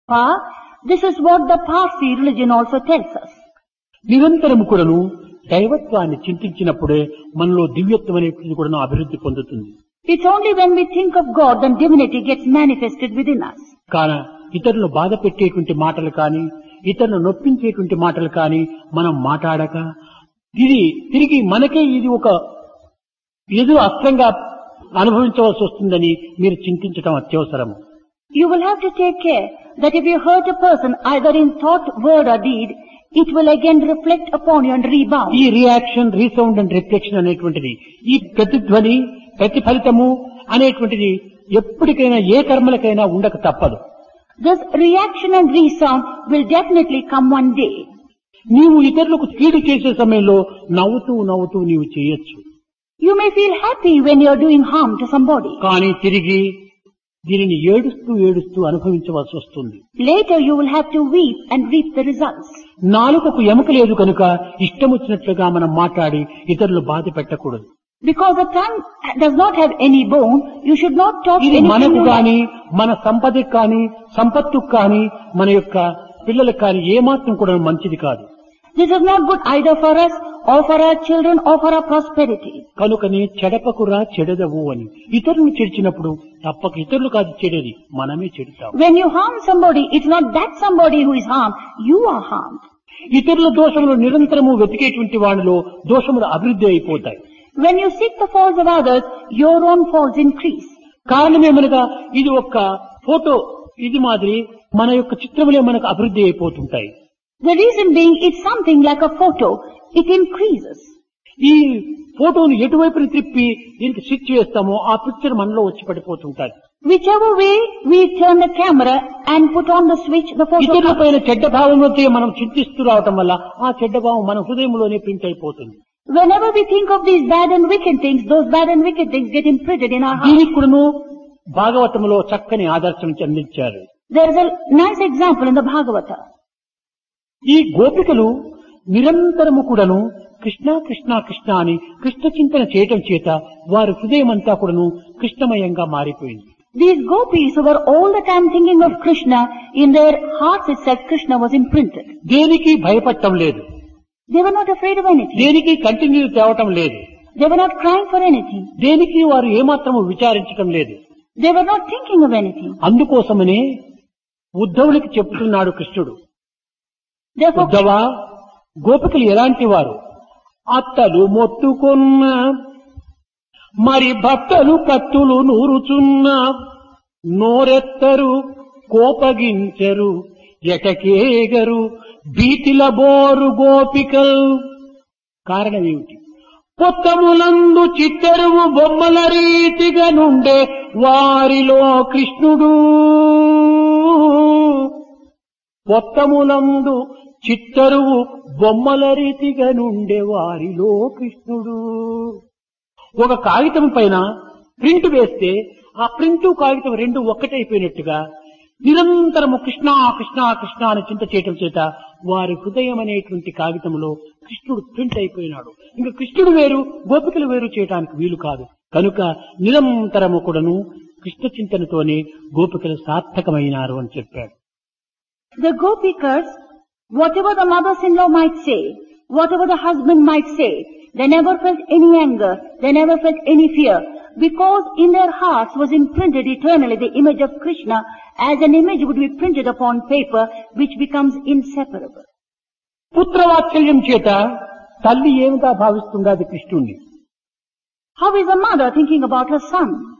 Pa, this is what the Parsi religion also tells us. నిరంతరము కూడాను దైవత్వాన్ని చింతించినప్పుడే మనలో దివ్యత్వం అనేటువంటిది కూడా అభివృద్ధి పొందుతుంది It's only when we think of God that divinity gets manifested within us. కాన ఇతరులను బాధ పెట్టేటువంటి మాటలు కానీ ఇతరులను నొప్పించేటువంటి మాటలు కానీ మనం మాట్లాడక ఇది తిరిగి మనకే ఇది ఒక ఎదు అస్త్రంగా అనుభవించవలసి వస్తుందని మీరు చింతించడం అత్యవసరం You will have to take care that if you hurt a person either in thought, word or deed, it will again reflect upon you and rebound. ఈ రియాక్షన్ రీసౌండ్ అండ్ రిఫ్లెక్షన్ అనేటువంటిది ఈ ప్రతిధ్వని ప్రతిఫలితము అనేటువంటిది ఎప్పటికైనా ఏ కర్మలకైనా ఉండక తప్పదు This reaction and resound will definitely come one day. నీవు ఇతరులకు కీడు చేసే సమయంలో నవ్వుతూ నవ్వుతూ నీవు చేయొచ్చు You may feel happy when you are doing harm to somebody. కానీ తిరిగి దీనిని ఏడుస్తూ ఏడుస్తూ అనుభవించవలసి వస్తుంది Later you will have to weep and reap the results. నాలుకకు ఎముక లేదు కనుక ఇష్టం వచ్చినట్లుగా మనం మాట్లాడి ఇతరులు బాధ పెట్టకూడదు Because the tongue does not have any bone, you should not talk ఇది anything మనకు you like. కానీ మన సంపదకి కానీ సంపత్తుకు కానీ మన యొక్క పిల్లలకు కానీ ఏమాత్రం కూడా మంచిది కాదు This is not good either for us or for our children or for our prosperity. కనుకని చెడపకురా చెడదవు అని ఇతరులు చెడిచినప్పుడు తప్పక ఇతరులు కాదు చెడేది మనమే చెడుతాం When you harm somebody, it's not that somebody who is harmed, you are harmed. ఇతరుల దోషములు నిరంతరము వెతికేటువంటి వాడిలో దోషములు అభివృద్ధి అయిపోతాయి When you seek the faults of others, your own faults increase. కారణమేమనగా ఇది ఒక్క ఫోటో ఇది మాదిరి మన యొక్క చిత్రములే మనకు అభివృద్ధి అయిపోతుంటాయి The reason being, it's something like a photo. It increases. ఈ ఫోటోను ఎటువైపుని తిప్పి దీనికి స్విచ్ వేస్తామో ఆ పిక్చర్ మనలో వచ్చి పడిపోతుంటాయి Whichever way we turn the camera and put on the switch, the photo ఇతరుల comes. పైన చెడ్డ భావంలోకి మనం చింతిస్తూ రావటం వల్ల ఆ చెడ్డ భావం మన హృదయంలోనే ప్రింట్ అయిపోతుంది Whenever we think of these bad and wicked things, those bad and wicked things get imprinted in our heart. దీనికి కూడాను భాగవతంలో చక్కని ఆదర్శం అందించారు There is a nice example in the Bhagavata. ఈ గోపికలు నిరంతరము కూడాను కృష్ణ కృష్ణ కృష్ణ అని కృష్ణ చింతన చేయటం చేత వారి హృదయం అంతా కూడాను కృష్ణమయంగా మారిపోయింది These gopis who were all the time thinking of Krishna, in their hearts itself Krishna was imprinted. దేనికి భయపడటం లేదు They were not afraid of anything. దేనికి కంటిన్యూ తేవటం లేదు They were not crying for anything. దేనికి వారు ఏమాత్రము విచారించటం లేదు They were not thinking of anything. అందుకోసమనే ఉద్ధవునికి చెప్తున్నాడు కృష్ణుడు Therefore, ఉద్ధవ గోపికలు ఎలాంటి వారు అత్తలు మొత్తుకొన్న మరి భక్తలు కత్తులు నూరుచున్న నోరెత్తరు కోపగించరు ఎటకేగరు భీతిల బోరు గోపికల్ కారణమేమిటి పొత్తములందు చిత్తరువు బొమ్మల రీతిగా నుండే వారిలో కృష్ణుడు పొత్తములందు చిత్తరువు బొమ్మల రీతిగా నుండే వారిలో కృష్ణుడు ఒక కాగితం పైన ప్రింట్ వేస్తే ఆ ప్రింట్ కాగితం రెండు ఒక్కటైపోయినట్టుగా నిరంతరము కృష్ణ కృష్ణ కృష్ణ అని చింత చేయటం చేత వారి హృదయం అనేటువంటి కాగితంలో కృష్ణుడు ప్రింట్ అయిపోయినాడు ఇంకా కృష్ణుడు వేరు గోపికలు వేరు చేయటానికి వీలు కాదు కనుక నిరంతరము కూడాను కృష్ణ చింతనతోనే గోపికలు సార్థకమైనారు అని చెప్పాడు the gopikas, whatever the mothers-in-law might say, whatever the husband might say, they never felt any anger, they never felt any fear, because in their hearts was imprinted eternally the image of Krishna as an image would be printed upon paper which becomes inseparable. పుత్రవాత్సల్యం చేత తల్లి ఏమిగా భావిస్తుందా అది కృష్ణుణ్ణి How is a mother thinking about her son?